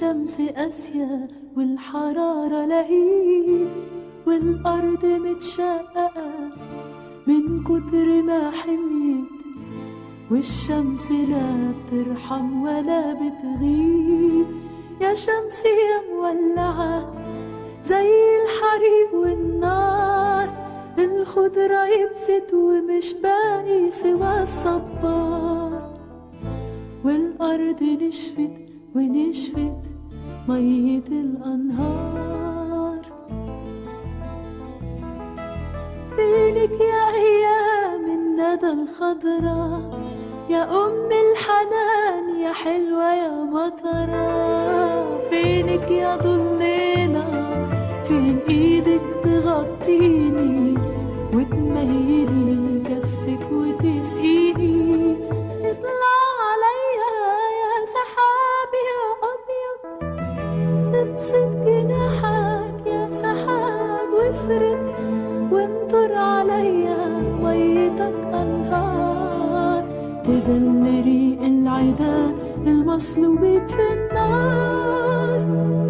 الشمس قاسية والحرارة لهيب والأرض متشققة من كتر ما حميت والشمس لا بترحم ولا بتغيب يا شمس يا مولعة زي الحريق والنار الخضرة يبست ومش باقي سوى الصبار والأرض نشفت ونشفت مية الأنهار فينك يا أيام الندى الخضرا يا أم الحنان يا حلوة يا مطرة فينك يا ضليلة فين إيدك تغطيني وتميلي كفك وتسقيني اطلع عليا يا سحاب يا أبيض ابسط جناحك يا سحاب وافرد وانطر عليا ميتك أنهار تبل ريق العدا المصلوبين في النار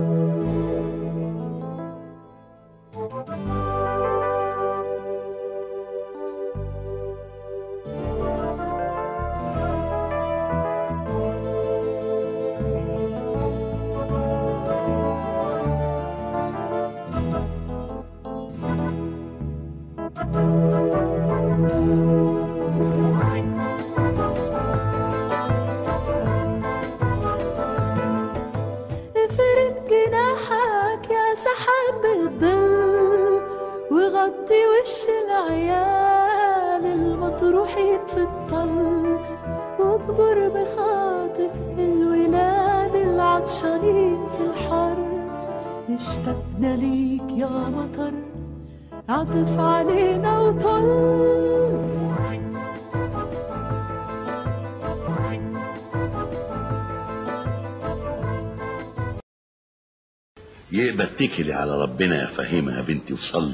افرد جناحك يا سحاب الظل وغطي وش العيال المطروحين في الطل واكبر بخاطر الولاد العطشانين في الحر اشتقنا ليك يا مطر عطف علينا وطل يبقى اتكلي على ربنا يا فهيمة يا بنتي وصلي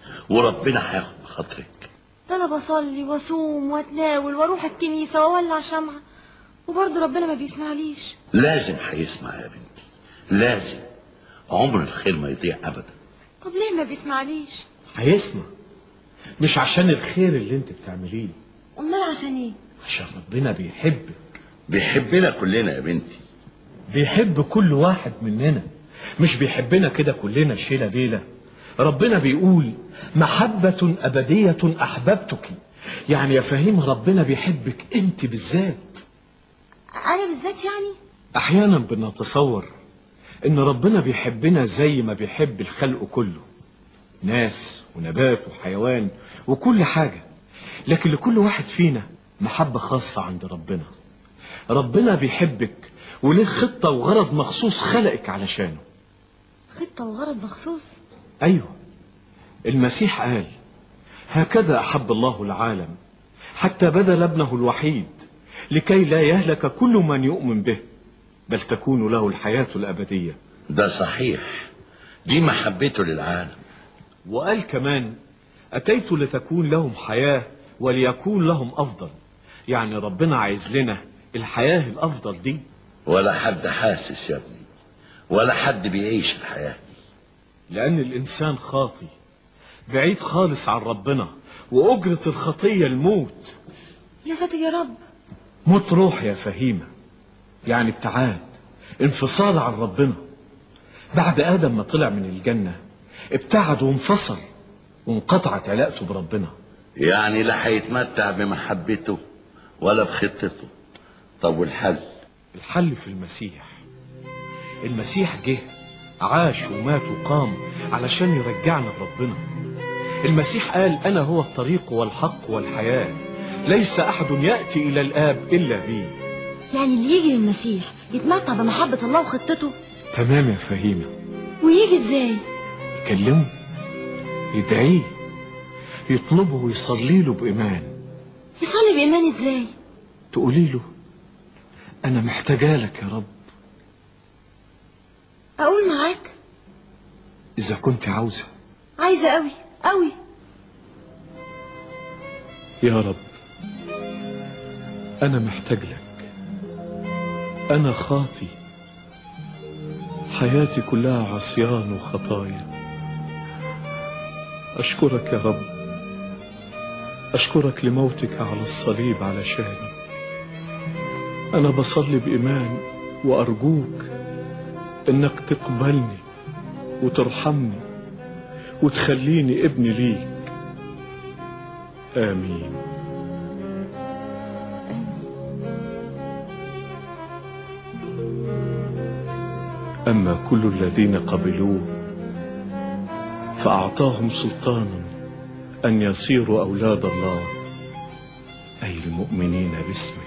وربنا هياخد بخاطرك ده انا بصلي واصوم واتناول واروح الكنيسه واولع شمعه وبرضه ربنا ما بيسمعليش لازم هيسمع يا بنتي لازم عمر الخير ما يضيع ابدا طب ليه ما بيسمعليش هيسمع مش عشان الخير اللي انت بتعمليه امال عشان ايه عشان ربنا بيحبك بيحبنا كلنا يا بنتي بيحب كل واحد مننا مش بيحبنا كده كلنا شيلة بيلة ربنا بيقول محبة أبدية أحببتك يعني يا فهيم ربنا بيحبك انت بالذات انا بالذات يعني أحيانا بنتصور إن ربنا بيحبنا زي ما بيحب الخلق كله ناس ونبات وحيوان وكل حاجة لكن لكل واحد فينا محبة خاصة عند ربنا ربنا بيحبك وليه خطة وغرض مخصوص خلقك علشانه خطه وغرض مخصوص أيوه المسيح قال هكذا أحب الله العالم حتى بذل ابنه الوحيد لكي لا يهلك كل من يؤمن به بل تكون له الحياة الأبدية ده صحيح دي محبته للعالم وقال كمان أتيت لتكون لهم حياة وليكون لهم أفضل يعني ربنا عايز لنا الحياة الأفضل دي ولا حد حاسس يا ابني ولا حد بيعيش الحياة دي لأن الإنسان خاطي بعيد خالص عن ربنا وأجرة الخطية الموت يا ساتر يا رب موت روح يا فهيمة يعني ابتعاد انفصال عن ربنا بعد آدم ما طلع من الجنة ابتعد وانفصل وانقطعت علاقته بربنا يعني لا هيتمتع بمحبته ولا بخطته طب والحل الحل في المسيح المسيح جه عاش ومات وقام علشان يرجعنا لربنا المسيح قال أنا هو الطريق والحق والحياة ليس أحد يأتي إلى الآب إلا بي يعني اللي يجي للمسيح يتمتع بمحبه الله وخطته تمام يا فهيمة ويجي ازاي يكلمه يدعيه يطلبه ويصلي له بإيمان يصلي بايمان ازاي تقولي له أنا محتاجة لك يا رب اقول معاك إذا كنت عاوزة عايزه قوي قوي يا رب أنا محتاج لك أنا خاطي حياتي كلها عصيان وخطايا أشكرك يا رب أشكرك لموتك على الصليب علشاني أنا بصلي بإيمان وأرجوك إنك تقبلني وترحمني وتخليني ابن ليك آمين أما كل الذين قبلوه فأعطاهم سلطانا أن يصيروا أولاد الله أي المؤمنين باسمه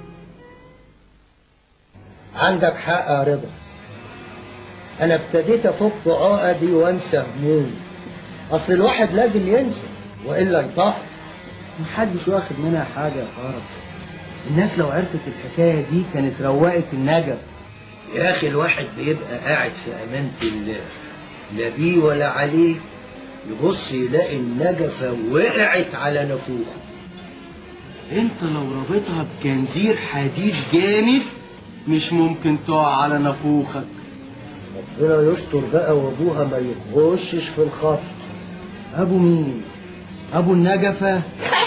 عندك حق يا رضا انا ابتديت افك عقدي وانسى همومي اصل الواحد لازم ينسى والا يطح محدش واخد منها حاجه يا فرج الناس لو عرفت الحكايه دي كانت روقت النجف يا اخي الواحد بيبقى قاعد في امانه الله لا بيه ولا عليه يبص يلاقي النجفه وقعت على نافوخه انت لو رابطها بجنزير حديد جامد مش ممكن تقع على نافوخك ربنا يستر بقى وابوها ما يخشش في الخط ابو مين ابو النجفه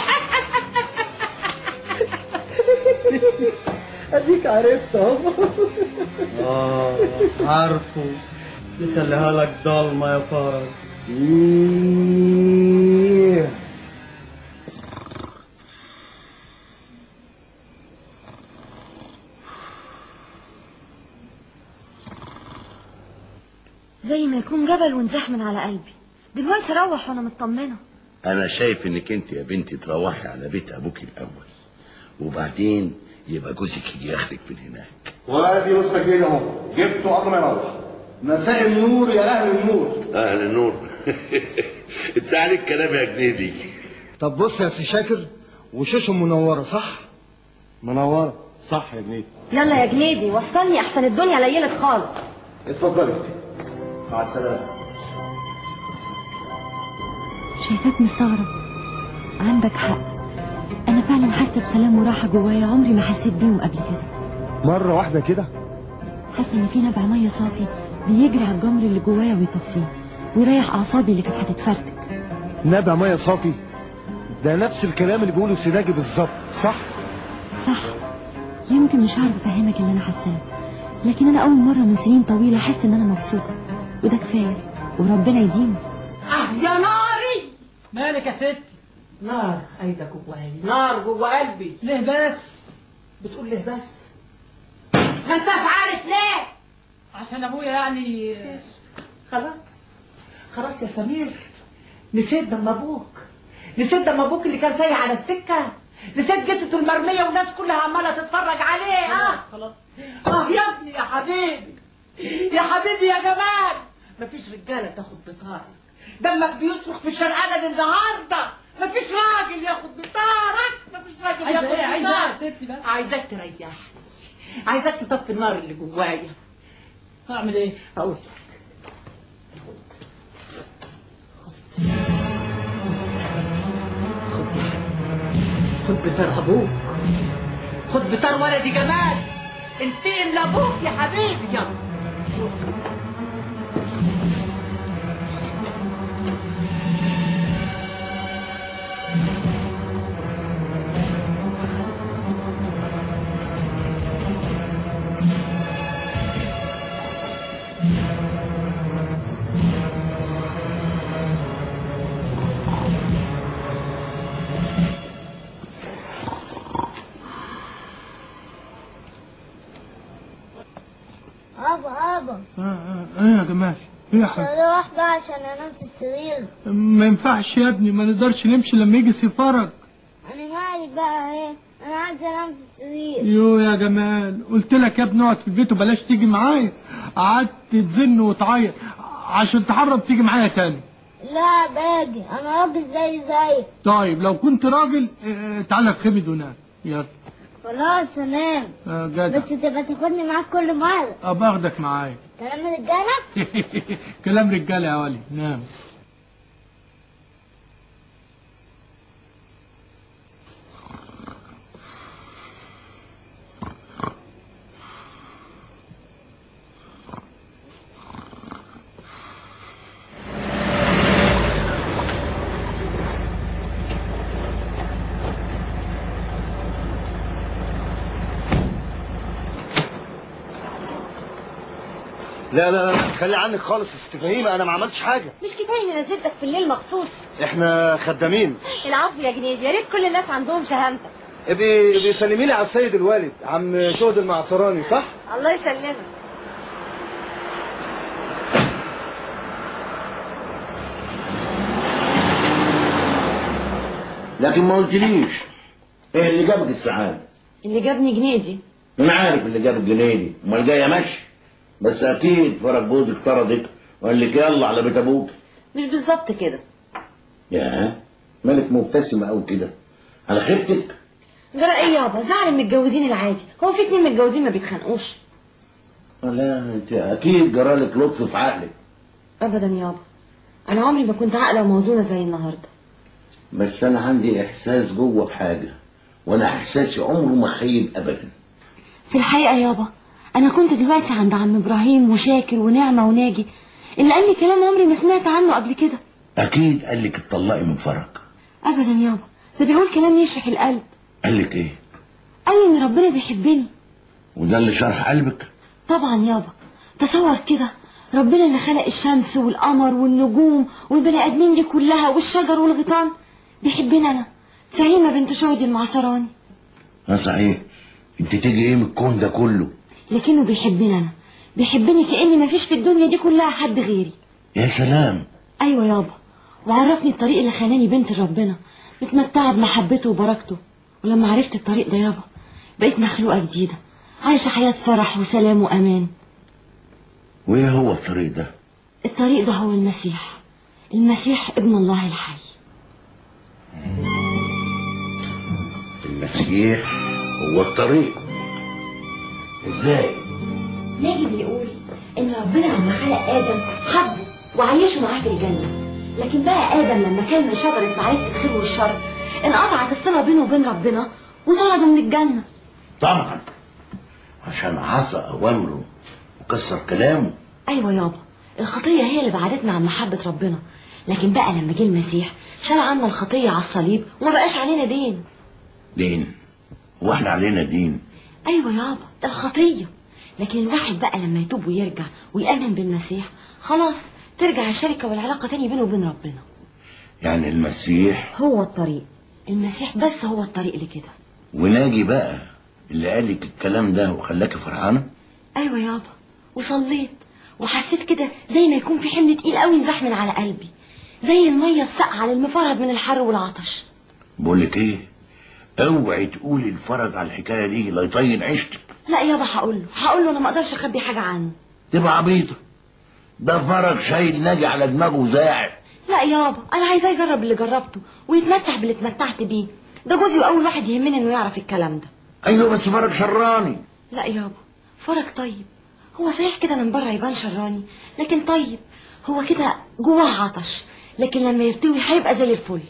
اديك عرفت اهو اه عارفه يخليها لك ضلمه يا فرج إيه. زي ما يكون جبل ونزاح من على قلبي دلوقتي اروح وانا مطمنه انا شايف انك انت يا بنتي تروحي على بيت ابوك الاول وبعدين يبقى جوزك يجي ياخدك من هناك وادي مسجل اهو جبته قبل ما يروح مساء النور يا اهل النور اهل النور انت عليك كلام يا جنيدي طب بص يا سي شاكر وشوشهم منوره صح منوره صح يا جنيد يلا يا جنيدي وصلني احسن الدنيا ليلت خالص اتفضلي مع السلامه شايفاك مستغرب عندك حق انا فعلا حاسه بسلام وراحه جوايا عمري ما حسيت بيهم قبل كده مره واحده كده حاسه ان في نبع ميه صافي بيجري على الجمر اللي جوايا ويطفيه ويريح اعصابي اللي كانت هتتفرتك نبع ميه صافي ده نفس الكلام اللي بيقوله السناجي بالظبط صح صح يمكن مش عارف افهمك اللي انا حاساه لكن انا اول مره من سنين طويله احس ان انا مبسوطه وده كفايه وربنا يديم يا ناري مالك يا ستي نار ايده جواي نار جوا قلبي ليه بس بتقول ليه بس ما انتش عارف ليه عشان ابويا يعني خلاص خلاص يا سمير نسيت دم ابوك نسيت دم ابوك اللي كان سايق على السكه نسيت جدته المرميه والناس كلها عماله تتفرج عليه اه خلاص اه يا ابني يا حبيبي يا حبيبي يا جمال مفيش رجاله تاخد بطارك دمك بيصرخ في الشرقانه النهارده مفيش راجل ياخد بطارك مفيش راجل عايزة ياخد ايه عايزة ايه بطارك يا ستي بقى عايزاك تريحني عايزاك تطفي النار اللي جوايا اعمل ايه اقول لك خد يا حبيبي خد بطار ابوك خد بطار ولدي جمال انتقم لابوك يا حبيبي يلا ابا ابا ايه يا جمال ايه يا حبيبي روح بقى عشان انام في السرير ما ينفعش يا ابني ما نقدرش نمشي لما يجي سفرك انا مالي بقى ايه انا عايز انام في السرير يو يا جمال قلت لك يا ابني اقعد في البيت وبلاش تيجي معايا قعدت تزن وتعيط عشان تحرم تيجي معايا تاني لا باجي انا راجل زي زيك طيب لو كنت راجل اه، تعالى في خيمة ونام يلا خلاص انام اه، جدع بس تبقى تاخدني معاك كل مرة ابقى اخدك معايا كلام رجالك كلام رجاله يا ولي نام لا لا لا خلي عنك خالص يا ست فهيمه انا ما عملتش حاجه مش كفايه اني نزلتك في الليل مخصوص احنا خدامين العفو يا جنيد يا ريت كل الناس عندهم شهامتك ابقي ابقي سلمي لي على السيد الوالد عم شهد المعصراني صح الله يسلمك لكن ما قلتليش ايه اللي جابك السعادة اللي جابني جنيدي انا عارف اللي جابك جنيدي امال جايه ماشي بس اكيد فرج جوزك طردك وقال لك يلا على بيت ابوك مش بالظبط كده يا مالك مبتسمه قوي كده على خيبتك جرى ايه يابا زعل المتجوزين العادي هو في اتنين متجوزين ما بيتخانقوش لا انت اكيد جرالك لطف في عقلك ابدا يابا انا عمري ما كنت عاقله وموزونه زي النهارده بس انا عندي احساس جوه بحاجه وانا احساسي عمره ما خيب ابدا في الحقيقه يابا انا كنت دلوقتي عند عم ابراهيم وشاكر ونعمه وناجي اللي قال لي كلام عمري ما سمعت عنه قبل كده اكيد قال لك اتطلقي من فرج ابدا يابا ده بيقول كلام يشرح القلب قال لك ايه قال لي ان ربنا بيحبني وده اللي شرح قلبك طبعا يابا تصور كده ربنا اللي خلق الشمس والقمر والنجوم والبني ادمين دي كلها والشجر والغيطان بيحبني انا فهيمه بنت شهدي المعصراني اه صحيح انت تيجي ايه من الكون ده كله لكنه بيحبني انا بيحبني كاني ما فيش في الدنيا دي كلها حد غيري يا سلام ايوه يابا وعرفني الطريق اللي خلاني بنت ربنا متمتعه بمحبته وبركته ولما عرفت الطريق ده يابا بقيت مخلوقه جديده عايشه حياه فرح وسلام وامان وايه هو الطريق ده الطريق ده هو المسيح المسيح ابن الله الحي المسيح هو الطريق ازاي ناجي بيقول ان ربنا لما خلق ادم حبه وعيشه معاه في الجنه لكن بقى ادم لما كان من شجره معرفه الخير والشر انقطعت الصله بينه وبين ربنا وطرده من الجنه طبعا عشان عصى اوامره وكسر كلامه ايوه يابا الخطيه هي اللي بعدتنا عن محبه ربنا لكن بقى لما جه المسيح شال عنا الخطيه على الصليب وما بقاش علينا دين دين هو احنا علينا دين ايوه يابا ده الخطيه لكن الواحد بقى لما يتوب ويرجع ويامن بالمسيح خلاص ترجع الشركه والعلاقه تاني بينه وبين ربنا يعني المسيح هو الطريق المسيح بس هو الطريق لكده وناجي بقى اللي قال لك الكلام ده وخلاكي فرحانه ايوه يابا وصليت وحسيت كده زي ما يكون في حمل تقيل قوي انزاح من على قلبي زي الميه الساقعه للمفرد من الحر والعطش بقول لك ايه اوعي تقولي الفرج على الحكايه دي لا يطين عيشتك لا يابا هقول له هقول له انا ما اقدرش اخبي حاجه عنه تبقى عبيطه ده فرج شايل ناجي على دماغه وزاعل لا يابا انا عايزاه يجرب اللي جربته ويتمتع باللي اتمتعت بيه ده جوزي واول واحد يهمني انه يعرف الكلام ده ايوه بس فرج شراني لا يابا فرج طيب هو صحيح كده من بره يبان شراني لكن طيب هو كده جواه عطش لكن لما يرتوي هيبقى زي الفل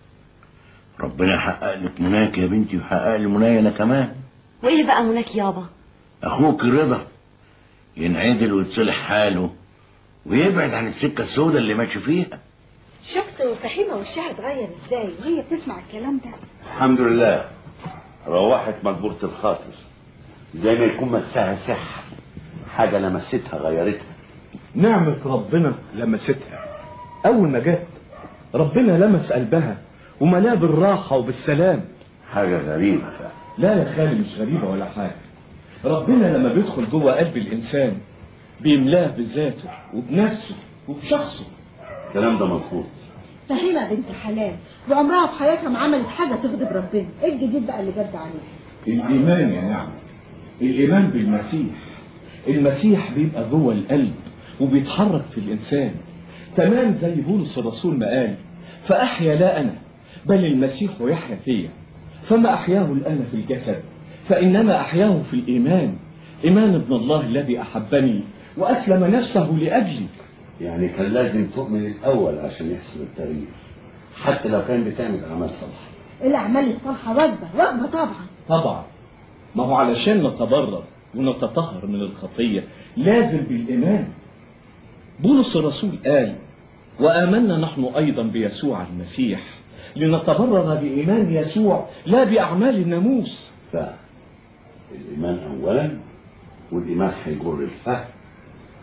ربنا يحقق لك مناك يا بنتي ويحقق لي منايا انا كمان وايه بقى مناك يابا اخوك رضا ينعدل ويتصلح حاله ويبعد عن السكه السوداء اللي ماشي فيها شفت فهيمة وشها اتغير ازاي وهي بتسمع الكلام ده الحمد لله روحت مجبورة الخاطر زي ما يكون مسها سحر حاجة لمستها غيرتها نعمة ربنا لمستها أول ما جت ربنا لمس قلبها وملاه بالراحة وبالسلام حاجة غريبة لا يا خالي مش غريبة ولا حاجة ربنا لما بيدخل جوه قلب الإنسان بيملاه بذاته وبنفسه وبشخصه الكلام ده مظبوط فهيمة بنت حلال وعمرها في حياتها ما عملت حاجة تغضب ربنا ايه الجديد بقى اللي جد عليه الإيمان يا نعم الإيمان بالمسيح المسيح بيبقى جوه القلب وبيتحرك في الإنسان تمام زي بولس الرسول ما قال فأحيا لا أنا بل المسيح يحيا فيا فما أحياه الآن في الجسد فإنما أحياه في الإيمان إيمان ابن الله الذي أحبني وأسلم نفسه لأجلي يعني كان لازم تؤمن الأول عشان يحصل التغيير حتى لو كان بتعمل أعمال صالحة الأعمال الصالحة واجبة واجبة طبعا طبعا ما هو علشان نتبرر ونتطهر من الخطية لازم بالإيمان بولس الرسول قال وآمنا نحن أيضا بيسوع المسيح لنتبرر بإيمان يسوع لا بأعمال الناموس فالإيمان أولا والإيمان هيجر الفهم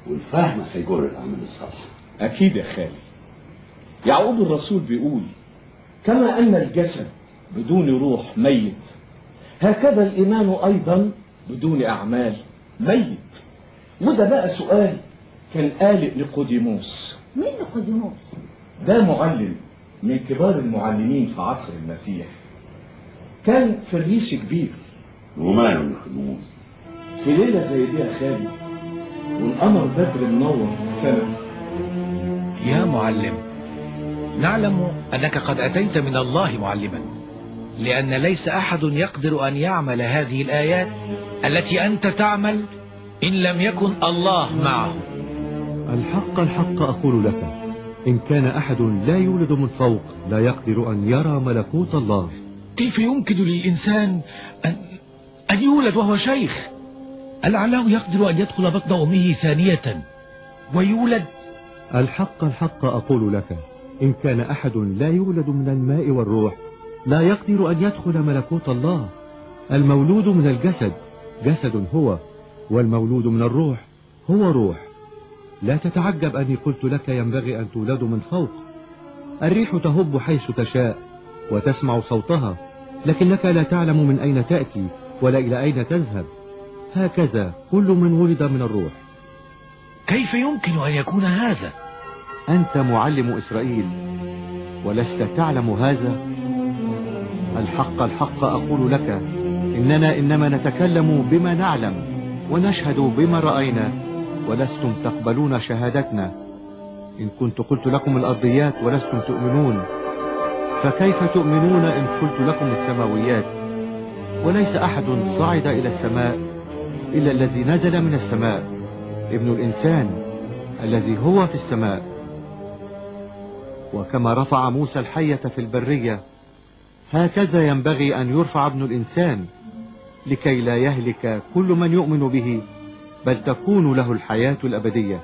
والفهم هيجر الاعمال الصالحه أكيد يا خالي يعقوب الرسول بيقول كما أن الجسد بدون روح ميت هكذا الإيمان أيضا بدون أعمال ميت وده بقى سؤال كان قالق نيقوديموس مين نقدموه ده معلم من كبار المعلمين في عصر المسيح كان فريسي كبير وماله نيقوديموس في ليلة زي دي يا خالي والقمر بدر منور في السماء يا معلم نعلم أنك قد أتيت من الله معلما لأن ليس أحد يقدر أن يعمل هذه الآيات التي أنت تعمل إن لم يكن الله معه الحق الحق أقول لك إن كان أحد لا يولد من فوق لا يقدر أن يرى ملكوت الله كيف يمكن للإنسان أن, أن يولد وهو شيخ لعله يقدر أن يدخل بطن أمه ثانية ويولد الحق الحق أقول لك إن كان أحد لا يولد من الماء والروح لا يقدر أن يدخل ملكوت الله المولود من الجسد جسد هو والمولود من الروح هو روح لا تتعجب أني قلت لك ينبغي أن تولد من فوق الريح تهب حيث تشاء وتسمع صوتها لكنك لا تعلم من أين تأتي ولا إلى أين تذهب هكذا كل من ولد من الروح كيف يمكن أن يكون هذا أنت معلم إسرائيل ولست تعلم هذا الحق الحق أقول لك إننا إنما نتكلم بما نعلم ونشهد بما رأينا ولستم تقبلون شهادتنا إن كنت قلت لكم الأرضيات ولستم تؤمنون فكيف تؤمنون إن قلت لكم السماويات وليس أحد صعد إلى السماء إلا الذي نزل من السماء ابن الإنسان الذي هو في السماء وكما رفع موسى الحية في البرية هكذا ينبغي أن يرفع ابن الإنسان لكي لا يهلك كل من يؤمن به بل تكون له الحياة الأبدية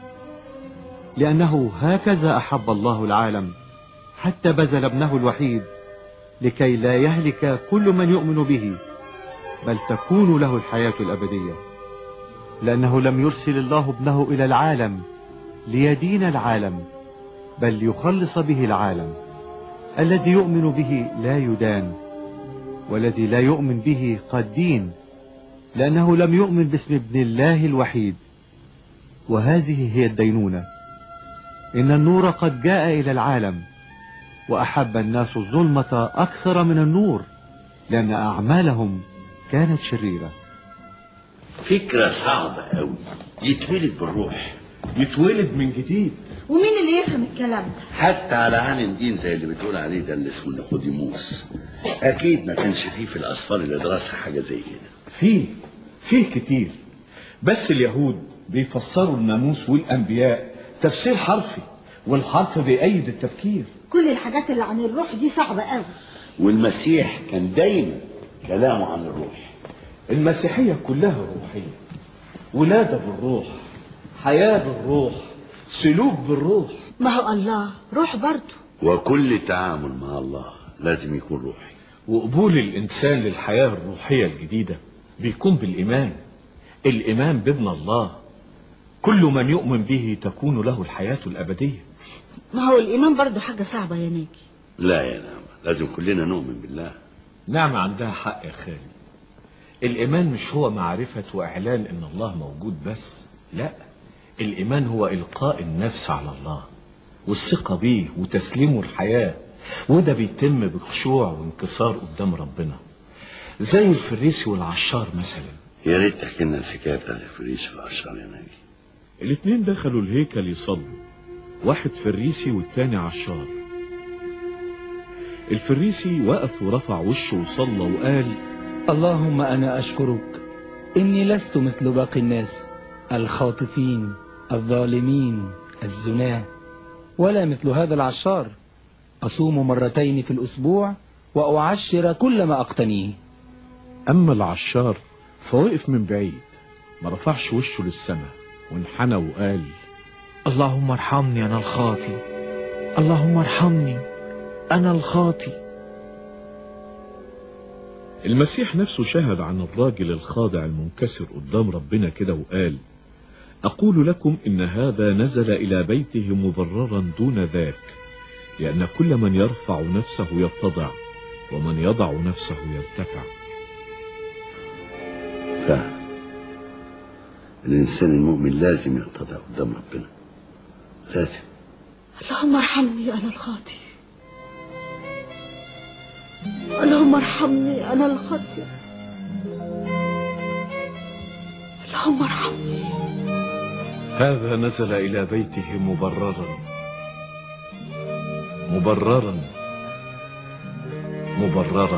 لأنه هكذا أحب الله العالم حتى بذل ابنه الوحيد لكي لا يهلك كل من يؤمن به بل تكون له الحياة الأبدية لأنه لم يرسل الله ابنه إلى العالم ليدين العالم بل ليخلص به العالم الذي يؤمن به لا يدان والذي لا يؤمن به قد دين لأنه لم يؤمن باسم ابن الله الوحيد وهذه هي الدينونة إن النور قد جاء إلى العالم وأحب الناس الظلمة أكثر من النور لأن أعمالهم كانت شريرة فكرة صعبة قوي يتولد بالروح يتولد من جديد ومين اللي يفهم الكلام ده حتى على عالم دين زي اللي بتقول عليه ده اللي اسمه نيقوديموس اكيد ما كانش فيه في الاصفار اللي درسها حاجه زي كده فيه فيه كتير بس اليهود بيفسروا الناموس والأنبياء تفسير حرفي والحرف بيأيد التفكير كل الحاجات اللي عن الروح دي صعبة قوي والمسيح كان دايما كلامه عن الروح المسيحية كلها روحية ولادة بالروح حياة بالروح سلوك بالروح ما هو الله روح برضه وكل تعامل مع الله لازم يكون روحي وقبول الإنسان للحياة الروحية الجديدة بيكون بالإيمان الإيمان بابن الله كل من يؤمن به تكون له الحياة الأبدية ما هو الإيمان برضه حاجة صعبة يا ناجي لا يا نعمة لازم كلنا نؤمن بالله نعم عندها حق يا خالي الإيمان مش هو معرفة وإعلان إن الله موجود بس لا الإيمان هو إلقاء النفس على الله والثقة بيه وتسليمه الحياة وده بيتم بخشوع وانكسار قدام ربنا زي الفريسي والعشار مثلا يا ريت تحكي لنا الحكايه بتاعت الفريس والعشار يا ناجي الاتنين دخلوا الهيكل يصلوا واحد فريسي والتاني عشار الفريسي وقف ورفع وشه وصلى وقال اللهم أنا أشكرك إني لست مثل باقي الناس الخاطفين الظالمين الزناة ولا مثل هذا العشار أصوم مرتين في الأسبوع وأعشر كل ما أقتنيه أما العشار فوقف من بعيد ما رفعش وشه للسماء وانحنى وقال اللهم ارحمني أنا الخاطي اللهم ارحمني أنا الخاطي المسيح نفسه شهد عن الراجل الخاضع المنكسر قدام ربنا كده وقال أقول لكم إن هذا نزل إلى بيته مبررا دون ذاك لأن كل من يرفع نفسه يتضع ومن يضع نفسه يرتفع فعلا الإنسان المؤمن لازم يتضع قدام ربنا لازم اللهم ارحمني أنا الخاطي اللهم ارحمني أنا الخاطي اللهم ارحمني هذا نزل إلى بيته مبررا مبررا مبررة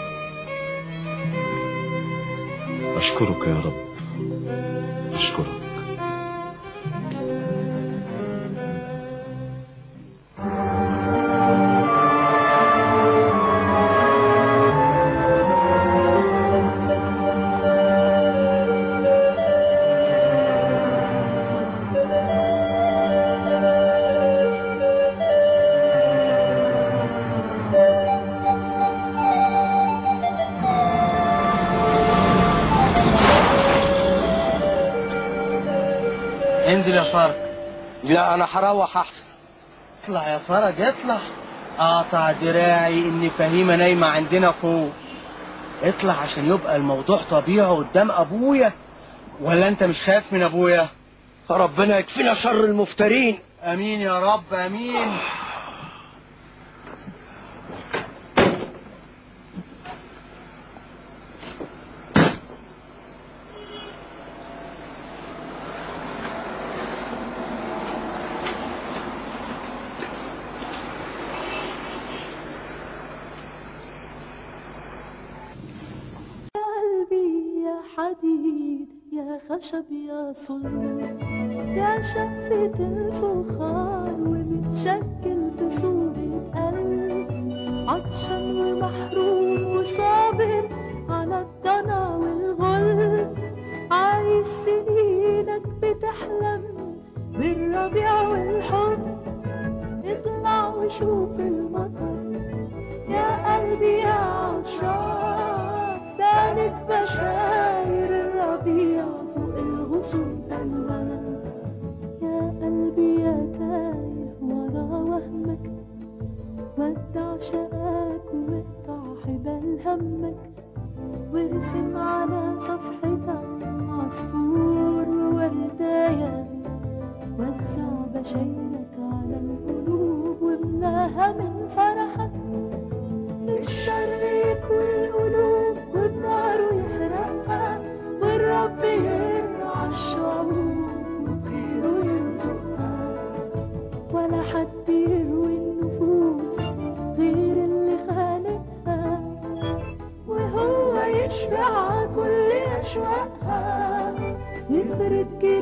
أشكرك يا رب أشكرك انزل يا فرج لا انا هروح احسن اطلع يا فرج اطلع قاطع دراعي ان فهيمه نايمه عندنا فوق اطلع عشان يبقى الموضوع طبيعي قدام ابويا ولا انت مش خايف من ابويا ربنا يكفينا شر المفترين امين يا رب امين يا قلبي يا حديد يا خشب يا صلب يا شفة الفخار ومتشكل في صورة قلب عطشان ومحروم وصابر على الضنا والغل عايش سنينك بتحلم بالربيع والحب اطلع وشوف المطر يا قلبي يا عطشان بانت بشاير الربيع فوق الغصون ألوان يا قلبي يا تايه ورا وهمك ودع شقاك وقطع حبال همك وارسم على صفحتك عصفور وورداية وزع بشايرك على القلوب واملاها من فرحك الشر يكوي القلوب والنار يحرقها والرب يرعى الشعوب وخيره يرزقها ولا حد يروي النفوس غير اللي خالقها وهو يشبع كل أشواقها يفرد جناحه